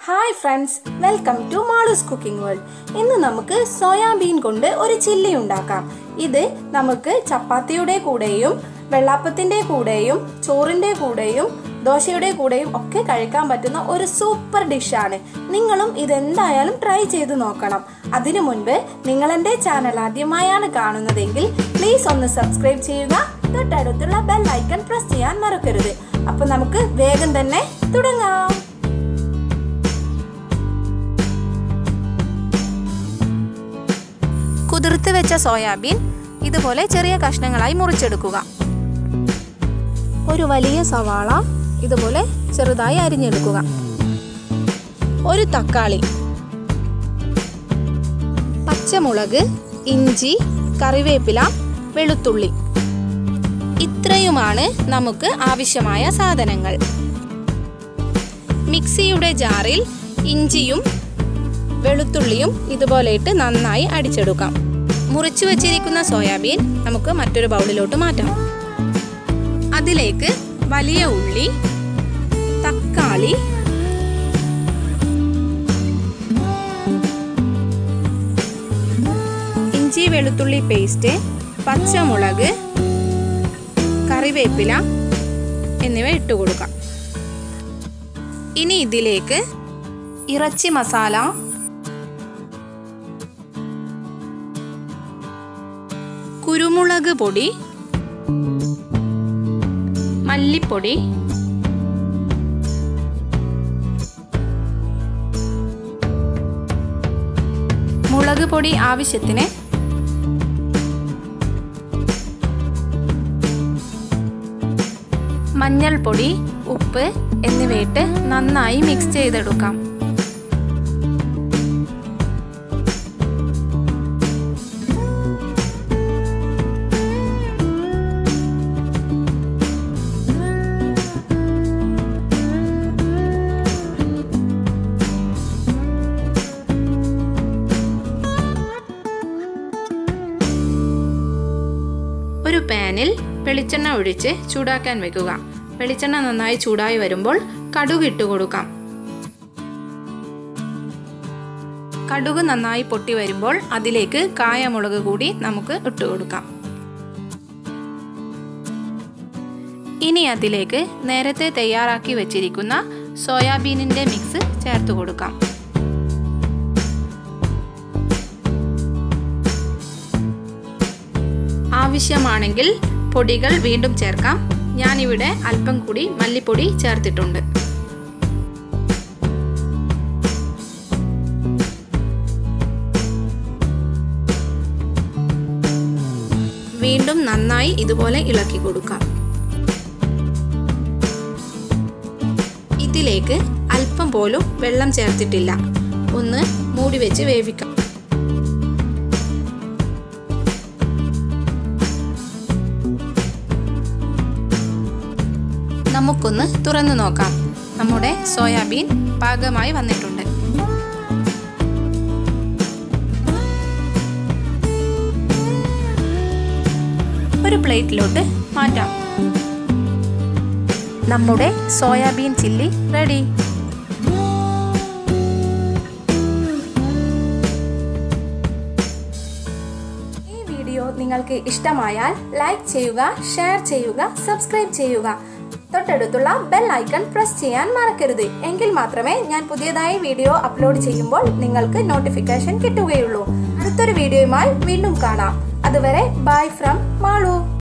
hi friends welcome to Malu's cooking world ഇന്ന് നമുക്ക് soybean കൊണ്ട് ഒരു ചില്ലി ഉണ്ടാക്കാം ഇത് നമുക്ക് ചപ്പാത്തിയുടെ കൂടെയും വെള്ളാപ്പത്തിന്റെ കൂടെയും ചോറിന്റെ കൂടെയും ദോശയുടെ കൂടെയും ഒക്കെ കഴിക്കാൻ പറ്റുന്ന ഒരു സൂപ്പർ ഡിഷാണ് നിങ്ങളും ഇതെന്തായാലും ട്രൈ ചെയ്ത് നോക്കണം അതിനു മുൻപ് നിങ്ങൾ എൻ്റെ ചാനൽ ആദ്യമായാണ് കാണുന്നതെങ്കിൽ പ്ലീസ് ഒന്ന് സബ്സ്ക്രൈബ് ചെയ്യുക തൊട്ടടുത്തുള്ള ബെൽ ഐക്കൺ പ്രസ് ചെയ്യാൻ മറക്കരുത് അപ്പൊ നമുക്ക് വേഗം തന്നെ തുടങ്ങാം കുതിർത്ത് വെച്ച സോയാബീൻ ഇതുപോലെ ചെറിയ കഷ്ണങ്ങളായി മുറിച്ചെടുക്കുക ഒരു വലിയ സവാള ഇതുപോലെ ചെറുതായി അരിഞ്ഞെടുക്കുക ഒരു തക്കാളി പച്ചമുളക് ഇഞ്ചി കറിവേപ്പില വെളുത്തുള്ളി ഇത്രയുമാണ് നമുക്ക് ആവശ്യമായ സാധനങ്ങൾ മിക്സിയുടെ ജാറിൽ ഇഞ്ചിയും വെളുത്തുള്ളിയും ഇതുപോലെ ഇട്ട് നന്നായി അടിച്ചെടുക്കാം മുറിച്ചു വച്ചിരിക്കുന്ന സോയാബീൻ നമുക്ക് മറ്റൊരു ബൗളിലോട്ട് മാറ്റാം അതിലേക്ക് വലിയ ഉള്ളി തക്കാളി ഇഞ്ചി വെളുത്തുള്ളി പേസ്റ്റ് പച്ചമുളക് കറിവേപ്പില എന്നിവ ഇട്ട് കൊടുക്കാം ഇനി ഇതിലേക്ക് ഇറച്ചി മസാല കുരുമുളക് പൊടി മല്ലിപ്പൊടി മുളക് പൊടി ആവശ്യത്തിന് മഞ്ഞൾപ്പൊടി ഉപ്പ് എന്നിവയിട്ട് നന്നായി മിക്സ് ചെയ്തെടുക്കാം ഒരു പാനിൽ വെളിച്ചെണ്ണ ഒഴിച്ച് ചൂടാക്കാൻ വെക്കുക വെളിച്ചെണ്ണ നന്നായി ചൂടായി വരുമ്പോൾ കടുക് ഇട്ട് കൊടുക്കാം കടുക് നന്നായി പൊട്ടി വരുമ്പോൾ അതിലേക്ക് കായമുളക് കൂടി നമുക്ക് ഇട്ട് കൊടുക്കാം ഇനി അതിലേക്ക് നേരത്തെ തയ്യാറാക്കി വെച്ചിരിക്കുന്ന സോയാബീനിന്റെ മിക്സ് ചേർത്ത് കൊടുക്കാം ആവശ്യമാണെങ്കിൽ പൊടികൾ വീണ്ടും ചേർക്കാം ഞാനിവിടെ അല്പം കൂടി മല്ലിപ്പൊടി ചേർത്തിട്ടുണ്ട് വീണ്ടും നന്നായി ഇതുപോലെ ഇളക്കി കൊടുക്കാം ഇതിലേക്ക് അല്പം പോലും വെള്ളം ചേർത്തിട്ടില്ല ഒന്ന് മൂടി വെച്ച് വേവിക്കാം നമുക്കൊന്ന് തുറന്നു നോക്കാം നമ്മുടെ സോയാബീൻ പാകമായി വന്നിട്ടുണ്ട് ഒരു പ്ലേറ്റിലോട്ട് മാറ്റാം നമ്മുടെ സോയാബീൻ ചില്ലി റെഡി ഈ വീഡിയോ നിങ്ങൾക്ക് ഇഷ്ടമായാൽ ലൈക്ക് ചെയ്യുക ഷെയർ ചെയ്യുക സബ്സ്ക്രൈബ് ചെയ്യുക തൊട്ടടുത്തുള്ള ബെൽ ഐക്കൺ പ്രസ് ചെയ്യാൻ മറക്കരുത് എങ്കിൽ മാത്രമേ ഞാൻ പുതിയതായി വീഡിയോ അപ്ലോഡ് ചെയ്യുമ്പോൾ നിങ്ങൾക്ക് നോട്ടിഫിക്കേഷൻ കിട്ടുകയുള്ളൂ അടുത്തൊരു വീഡിയോയുമായി വീണ്ടും കാണാം അതുവരെ ബൈ ഫ്രം മാളു